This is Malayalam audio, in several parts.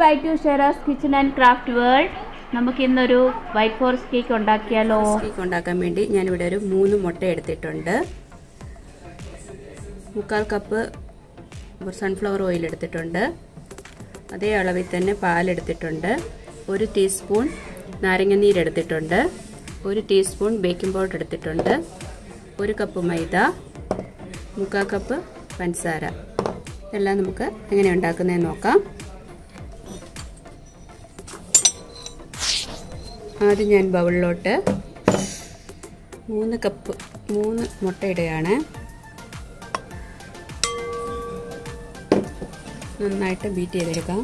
by to Sheraz kitchen and craft world നമുക്ക് ഇന്നൊരു വൈറ്റ് ഫോറസ്റ്റ് കേക്ക് ഉണ്ടാക്കിയാലോ കേക്ക് ഉണ്ടാക്കാൻ വേണ്ടി ഞാനിവിടെ ഒരു മൂന്ന് മുട്ട എടുത്തിട്ടുണ്ട് മുക്കാൽ കപ്പ് സൺഫ്ലവർ ഓയിൽ എടുത്തിട്ടുണ്ട് അതേ അളവിൽ തന്നെ പാലെടുത്തിട്ടുണ്ട് ഒരു ടീസ്പൂൺ നാരങ്ങനീര് എടുത്തിട്ടുണ്ട് ഒരു ടീസ്പൂൺ ബേക്കിംഗ് പൗഡർ എടുത്തിട്ടുണ്ട് ഒരു കപ്പ് മൈദ മുക്കാൽ കപ്പ് പഞ്ചസാര ഇതെല്ലാം നമുക്ക് എങ്ങനെ ഉണ്ടാക്കുന്നതെന്ന് നോക്കാം ആദ്യം ഞാൻ ബൗളിലോട്ട് മൂന്ന് കപ്പ് മൂന്ന് മുട്ടയിടുകയാണ് നന്നായിട്ട് ബീറ്റ് ചെയ്തെടുക്കാം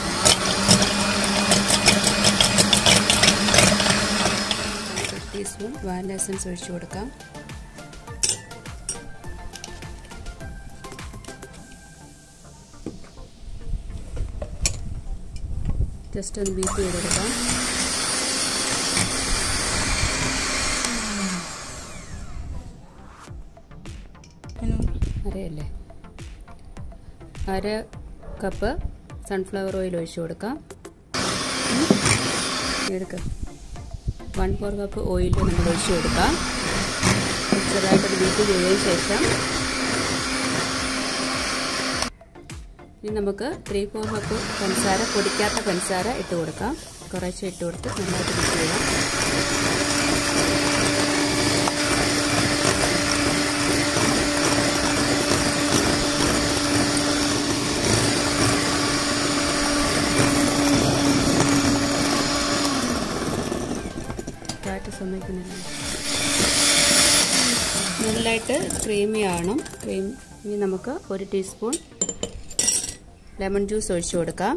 ടീസ്പൂൺ വാനില എസൻസ് ഒഴിച്ചു കൊടുക്കാം ജസ്റ്റ് ഒന്ന് ബീറ്റ് ചെയ്തെടുക്കാം അരയല്ലേ അര കപ്പ് സൺഫ്ലവർ ഓയിൽ ഒഴിച്ചു കൊടുക്കാം എടുക്ക വൺ ഫോർ കപ്പ് ഓയിൽ നമ്മൾ ഒഴിച്ചു കൊടുക്കാം ചെറുതായിട്ടൊരു ബീറ്റ് ചെയ്തതിന് ശേഷം ഇനി നമുക്ക് ത്രീ ഫോർ കപ്പ് പഞ്ചസാര പൊടിക്കാത്ത പഞ്ചസാര ഇട്ട് കൊടുക്കാം കുറേശ്ശെ ഇട്ട് കൊടുത്ത് നന്നായിട്ട് ബീറ്റ് ചെയ്യാം കാറ്റ് സമ്മതിക്കുന്നില്ല നല്ലതായിട്ട് ക്രീമി ആവണം ക്രീം ഇനി നമുക്ക് ഒരു ടീസ്പൂൺ ലെമൺ ജ്യൂസ് ഒഴിച്ചു കൊടുക്കാം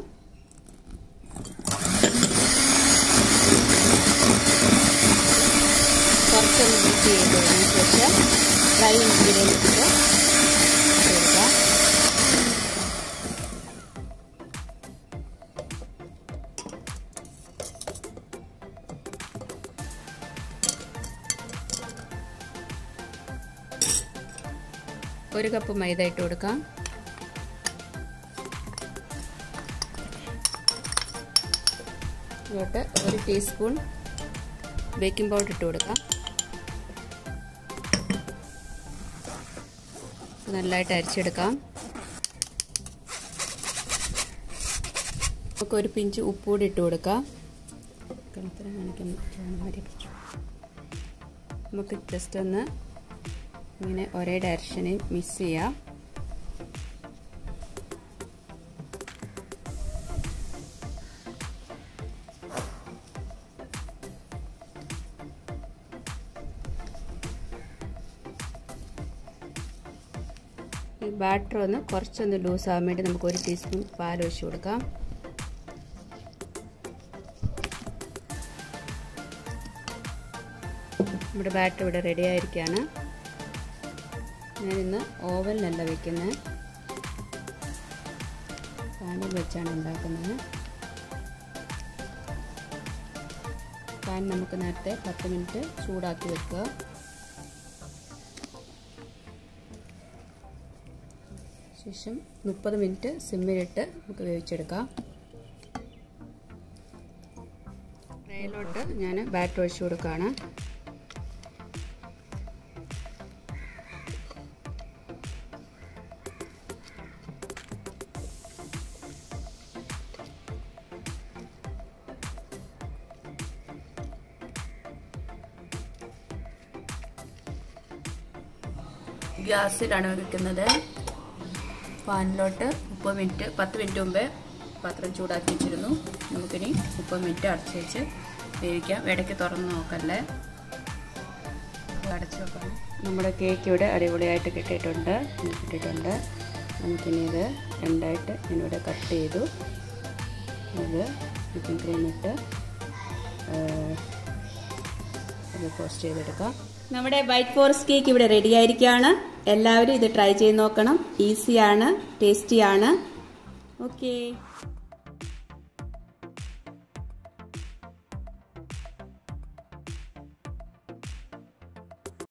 കുറച്ചൊന്ന് ബീറ്റ് ചെയ്തതിന് ശേഷം ഡ്രൈ ഇൻഗ്രീഡിയൻസ് കൊടുക്കാം ഒരു കപ്പ് മൈദ ഇട്ട് കൊടുക്കാം ഇങ്ങോട്ട് ഒരു ടീസ്പൂൺ ബേക്കിംഗ് പൗഡർ ഇട്ട് കൊടുക്കാം നല്ലതായിട്ട് അരിച്ചെടുക്കാം നമുക്ക് ഒരു പിഞ്ച് ഉപ്പ് കൂടി ഇട്ട് കൊടുക്കാം നമുക്ക് ജസ്റ്റ് ഒന്ന് ഇങ്ങനെ ഒരേ ഡയറക്ഷനിൽ മിക്സ് ചെയ്യാം ഈ ബാറ്റർ ഒന്ന് കുറച്ചൊന്ന് ലൂസ് ആവാൻ വേണ്ടി നമുക്ക് ഒരു ടീസ്പൂൺ പാൽ ഒഴിച്ച് കൊടുക്കാം നമ്മുടെ ബാറ്റർ ഇവിടെ റെഡി ആയിരിക്കുകയാണ് ഞാനിന്ന് ഓവനിലല്ല വെക്കുന്നത് പാനിൽ വെച്ചാണ് ഉണ്ടാക്കുന്നത് പാൻ നമുക്ക് നേരത്തെ പത്ത് മിനിറ്റ് ചൂടാക്കി വെക്കുക ശേഷം മുപ്പത് മിനിറ്റ് സിമ്മിലിട്ട് നമുക്ക് വേവിച്ചെടുക്കാം ട്രേയിലോട്ട് ഞാൻ ബാറ്റർ ഒഴിച്ചു കൊടുക്കുകയാണ് ഗ്യാസിലാണ് വെക്കുന്നത് പാനിലോട്ട് മുപ്പത് മിനിറ്റ് പത്ത് മിനിറ്റ് മുമ്പേ പാത്രം ചൂടാക്കി വെച്ചിരുന്നു നമുക്കിനി മുപ്പത് മിനിറ്റ് അടച്ചു വെച്ച് വേവിക്കാം ഇടയ്ക്ക് തുറന്ന് നോക്കല്ലേ അടച്ചു വെക്കാം നമ്മുടെ കേക്ക് ഇവിടെ അടിപൊളിയായിട്ട് കിട്ടിയിട്ടുണ്ട് കിട്ടിയിട്ടുണ്ട് നമുക്കിനി ഇത് രണ്ടായിട്ട് ഞാനിവിടെ കട്ട് ചെയ്തു ഇത് വിപ്പിംഗ് ക്രീം ഇട്ട് ഇത് പോസ്റ്റ് ചെയ്തെടുക്കാം നമ്മുടെ വൈറ്റ് ഫോറസ്റ്റ് കേക്ക് ഇവിടെ റെഡി ആയിരിക്കുകയാണ് എല്ലാവരും ഇത് ട്രൈ ചെയ്ത് നോക്കണം ഈസിയാണ് ടേസ്റ്റിയാണ് ഓക്കേ